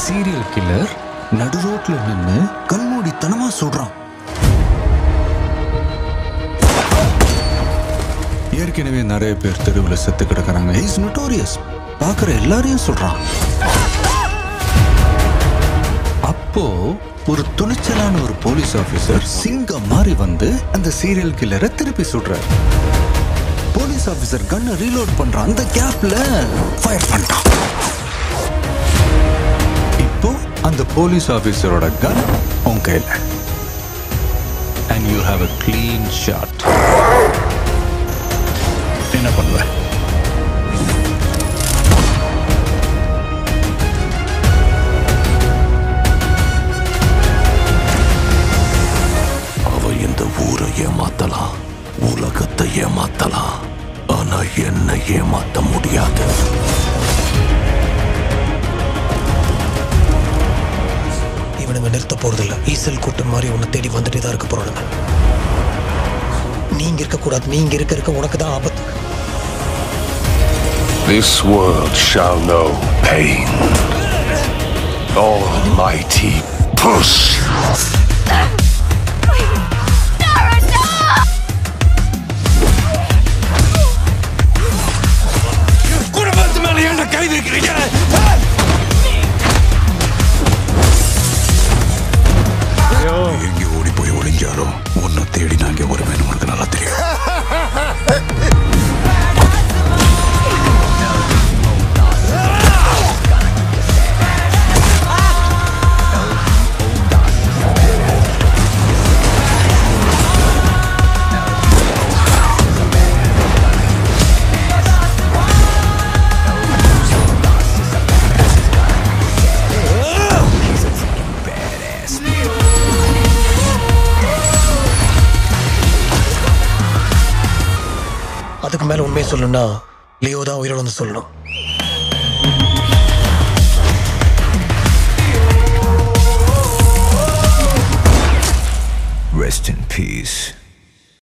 Serial killer நடு ரோட்ல நின்னு கண்மூடித்தனமா சொல்றான் ஏற்கனவே நிறைய பேர் தெருவில் செத்து கிடக்குறாங்க இஸ் நோட்டோரியஸ் பார்க்குற எல்லாரையும் சொல்றான் அப்போ ஒரு துணிச்சலான ஒரு போலீஸ் ஆபீசர் சிங்கம் மாதிரி வந்து அந்த சீரியல் கில்லரை திருப்பி சுடுறார் போலீஸ் ஆபீசர் கன்னை ரீலோட் பண்ற அந்த கேப்ல ஃபயர் பண்ணிட்டான் இப்போ அந்த போலீஸ் ஆபீசரோட கன் உன் கையில் and you have a clean shot என்ன பண்ணுவ அவ இந்த ஊரை ஏமாத்தலாம் உலகத்தை ஏமாத்தலாம் ஆனா என்ன ஏமாத்த முடியாது இவனுங்க நிறுத்த போறதில்ல ஈசல் கூட்டம் மாதிரி உன்னை தேடி வந்துட்டே தான் இருக்க போறானுங்க நீங்க இருக்க கூடாது நீங்க இருக்க இருக்க உனக்கு தான் ஆபத்து This world shall know pain. Almighty push. குடும்பத்து மேல என்ன கை வைக்கிறீங்க எங்க ஓடி போய் ஒளிஞ்சாரோ உன்னை தேடி நான் இங்க வருவேன் உனக்கு நல்லா தெரியும் அதுக்கு மேல உண்மையை சொல்லணும்னா லியோ தான் உயிரோட வந்து சொல்லணும்